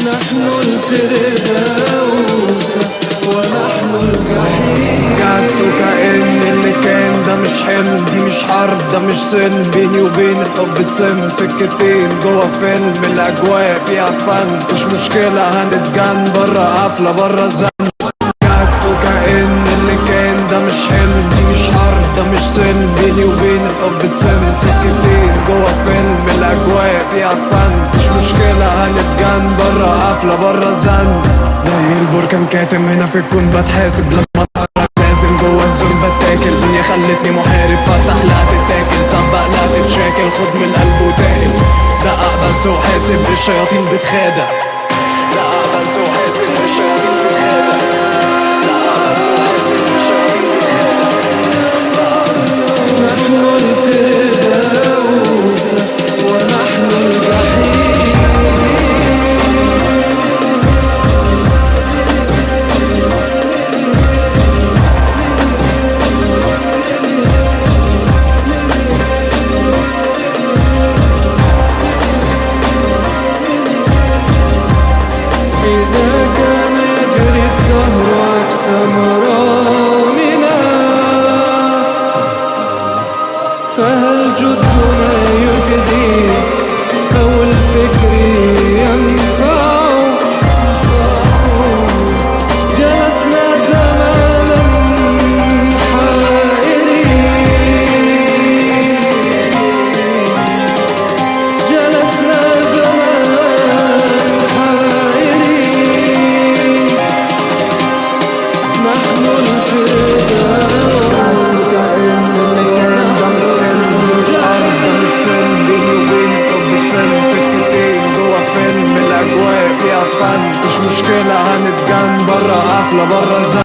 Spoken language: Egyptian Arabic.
نحن الفردوس ونحن الجحيم قعدت كأن اللي كان ده مش حلم دي مش حرب ده مش سلم بيني وبين الحب السم سكتين جوا فيلم الأجواء فيها فن مش مشكلة هنتجن برا قفلة برا زن قعدت كأن اللي كان ده مش حلم دي مش حرب ده مش سلم بيني وبين الحب السم سكتين جوا فيلم الأجواء فيها فن مش مشكلة هنتجن برا قفلة برا زن زي البركان كاتم هنا في الكون بتحاسب لازم اتحرك لازم جوا الزون بتاكل الدنيا خلتني محارب فتح لا تتاكل سبق لا تتشاكل خد من القلب وتاكل دقق بس وحاسب الشياطين بتخادع دقق بس وحاسب الشياطين بتخادع دقق بس وحاسب الشياطين بتخادع نحن الفردوس ونحن الجحيم إذا كان يجري الدهر عكس مرامنا فهل جدنا يجدي أو الفكر ينفع جلسنا زمانا حائرين جلسنا زمانا حائرين نحن الفردوس مش مشكلة هنتجن برا قفلة برا زن